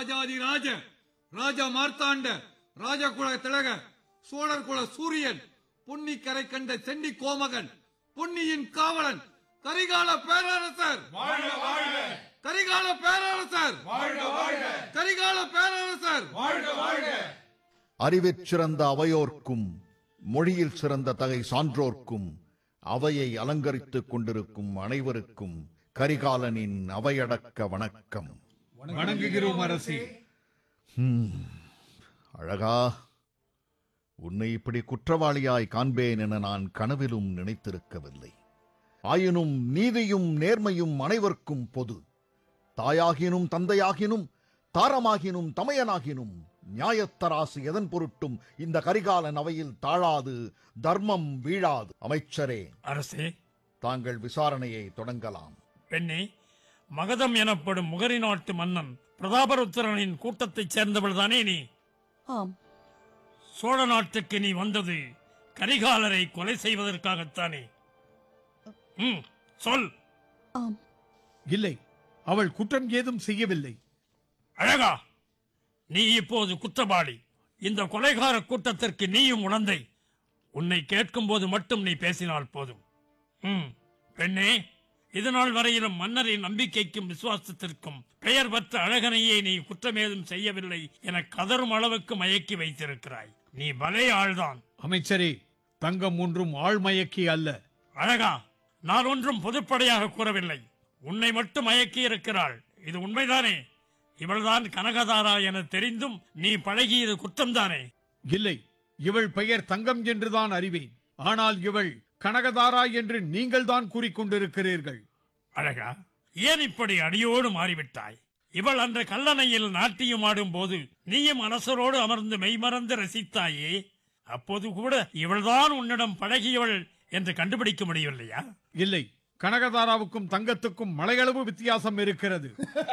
ராஜாதி ராஜ ராஜ மார்த்தாண்ட ராஜகுல திலக சோழர் குல சூரியன் பொன்னிக்கரை கண்ட சென்னி கோமகன் பொன்னியின் காவலன் கரிகால பேரரசர் கரிகால பேரரசர் கரிகால பேரரசர் அறிவிற் சிறந்த அவையோர்க்கும் மொழியில் சிறந்த தகை சான்றோர்க்கும் அவையை அலங்கரித்துக் கொண்டிருக்கும் அனைவருக்கும் கரிகாலனின் அவையடக்க வணக்கம் வணங்குகிறோம் அரசே அழகா உன்னை இப்படி குற்றவாளியாய் காண்பேன் என நான் கனவிலும் நினைத்திருக்கவில்லை ஆயினும் நீதியும் நேர்மையும் அனைவருக்கும் பொது தாயாகினும் தந்தையாகினும் தாரமாகினும் தமையனாகினும் நியாயத்தராசு எதன் பொருட்டும் இந்த கரிகாலன் அவையில் தாழாது தர்மம் வீழாது அமைச்சரே அரசே தாங்கள் விசாரணையை தொடங்கலாம் பெண்ணே மகதம் எனப்படும் முகரி நாட்டு மன்னன் பிரதாபருத்திரனின் கூட்டத்தைச் சேர்ந்தவள்தானே நீ ஆம் சோழ நாட்டுக்கு நீ வந்தது கரிகாலரை கொலை செய்வதற்காகத்தானே ம் சொல் ஆம் இல்லை அவள் குற்றம் ஏதும் செய்யவில்லை அழகா நீ இப்போது குற்றவாளி இந்த கொலைகார கூட்டத்திற்கு நீயும் உணர்ந்தை உன்னை கேட்கும்போது மட்டும் நீ பேசினால் போதும் ம் பெண்ணே இதுநாள் வரையிலும் மன்னரின் நம்பிக்கைக்கும் விசுவாசத்திற்கும் பெயர் பெற்ற அழகனையே நீ குற்றமேதும் செய்யவில்லை என கதறும் அளவுக்கு மயக்கி வைத்திருக்கிறாய் நீ பலே ஆள்தான் அமைச்சரே தங்கம் ஒன்றும் ஆழ்மயக்கி அல்ல அழகா நான் ஒன்றும் பொதுப்படையாக கூறவில்லை உன்னை மட்டும் மயக்கி இருக்கிறாள் இது உண்மைதானே இவள்தான் கனகதாரா என தெரிந்தும் நீ பழகியது குற்றம்தானே இல்லை இவள் பெயர் தங்கம் என்றுதான் அறிவேன் ஆனால் இவள் கனகதாரா என்று நீங்கள் தான் கூறிக்கொண்டிருக்கிறீர்கள் அழகா ஏன் இப்படி அடியோடு மாறிவிட்டாய் இவள் அன்று கல்லணையில் நாட்டியம் ஆடும் போது நீயும் அரசரோடு அமர்ந்து மெய்மறந்து ரசித்தாயே அப்போது கூட இவள்தான் உன்னிடம் பழகியவள் என்று கண்டுபிடிக்க முடியவில்லையா இல்லை கனகதாராவுக்கும் தங்கத்துக்கும் மலையளவு வித்தியாசம் இருக்கிறது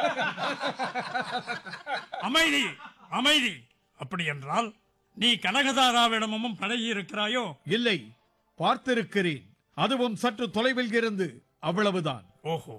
அமைதி அமைதி அப்படி என்றால் நீ கனகதாராவிடமும் பழகி இருக்கிறாயோ இல்லை பார்த்திருக்கிறேன் அதுவும் சற்று தொலைவில் இருந்து அவ்வளவுதான் ஓஹோ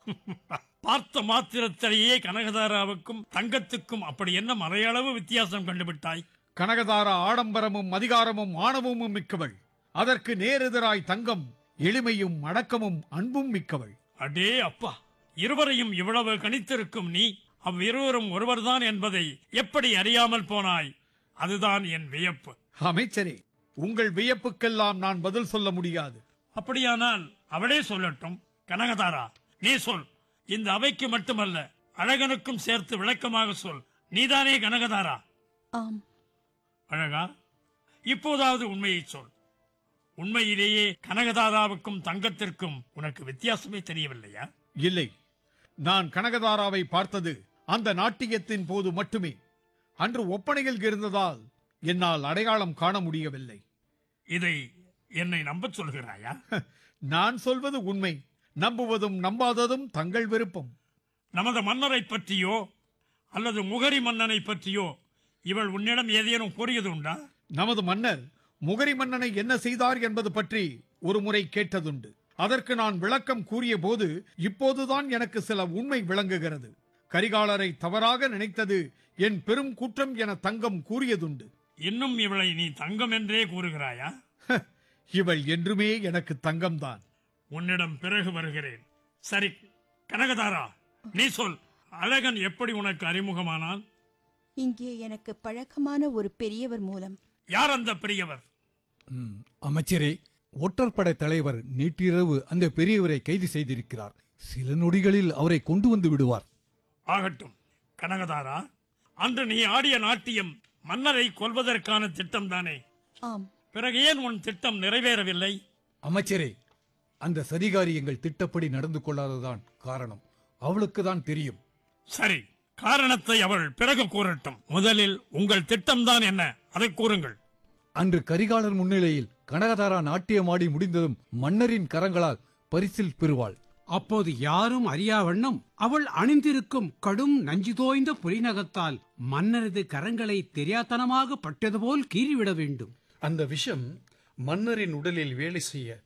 பார்த்த மாத்திரத்திலேயே கனகதாராவுக்கும் தங்கத்துக்கும் அப்படி என்ன மறையளவு வித்தியாசம் கண்டுபிட்டாய் கனகதாரா ஆடம்பரமும் அதிகாரமும் ஆணவமும் மிக்கவள் அதற்கு நேரெதிராய் தங்கம் எளிமையும் அடக்கமும் அன்பும் மிக்கவள் அடே அப்பா இருவரையும் இவ்வளவு கணித்திருக்கும் நீ அவ்விருவரும் ஒருவர்தான் என்பதை எப்படி அறியாமல் போனாய் அதுதான் என் வியப்பு அமைச்சரே உங்கள் வியப்புக்கெல்லாம் நான் பதில் சொல்ல முடியாது அப்படியானால் அவளே சொல்லட்டும் கனகதாரா நீ சொல் இந்த அவைக்கு மட்டுமல்ல அழகனுக்கும் சேர்த்து விளக்கமாக சொல் நீதானே கனகதாரா ஆம் அழகா இப்போதாவது உண்மையை சொல் உண்மையிலேயே கனகதாராவுக்கும் தங்கத்திற்கும் உனக்கு வித்தியாசமே தெரியவில்லையா இல்லை நான் கனகதாராவை பார்த்தது அந்த நாட்டியத்தின் போது மட்டுமே அன்று ஒப்பனையில் இருந்ததால் என்னால் அடையாளம் காண முடியவில்லை இதை என்னை நம்பச் சொல்கிறாயா நான் சொல்வது உண்மை நம்புவதும் நம்பாததும் தங்கள் விருப்பம் நமது மன்னரை பற்றியோ அல்லது முகரி மன்னனை பற்றியோ இவள் உன்னிடம் ஏதேனும் கூறியது உண்டா நமது மன்னர் முகரி மன்னனை என்ன செய்தார் என்பது பற்றி ஒரு முறை கேட்டதுண்டு அதற்கு நான் விளக்கம் கூறிய போது இப்போதுதான் எனக்கு சில உண்மை விளங்குகிறது கரிகாலரை தவறாக நினைத்தது என் பெரும் குற்றம் என தங்கம் கூறியதுண்டு இன்னும் இவளை நீ தங்கம் என்றே கூறுகிறாயா ஹ, இவள் என்றுமே எனக்கு தங்கம்தான் உன்னிடம் பிறகு வருகிறேன் சரி கனகதாரா நீ சொல் அழகன் எப்படி உனக்கு அறிமுகமானான் இங்கே எனக்கு பழக்கமான ஒரு பெரியவர் மூலம் யார் அந்த பெரியவர் ம், அமைச்சரே ஒற்றற்படை தலைவர் நேற்றிரவு அந்த பெரியவரை கைது செய்திருக்கிறார் சில நொடிகளில் அவரை கொண்டு வந்து விடுவார் ஆகட்டும் கனகதாரா அன்று நீ ஆடிய நாட்டியம் மன்னரை கொல்வதற்கான திட்டம் தானே ஆம் பிறகு ஏன் உன் திட்டம் நிறைவேறவில்லை அமைச்சரே அந்த சதிகாரி எங்கள் திட்டப்படி நடந்து கொள்ளாததான் காரணம் அவளுக்கு தான் தெரியும் சரி காரணத்தை அவள் பிறகு கூறட்டும் முதலில் உங்கள் திட்டம்தான் என்ன அதை கூறுங்கள் அன்று கரிகாலர் முன்னிலையில் கனகதாரா நாட்டியமாடி முடிந்ததும் மன்னரின் கரங்களால் பரிசில் பெறுவாள் அப்போது யாரும் அறியா வண்ணம் அவள் அணிந்திருக்கும் கடும் நஞ்சு தோய்ந்த புலிநகத்தால் மன்னரது கரங்களை தெரியாத்தனமாக பட்டது போல் கீறிவிட வேண்டும் அந்த விஷம் மன்னரின் உடலில் வேலை செய்ய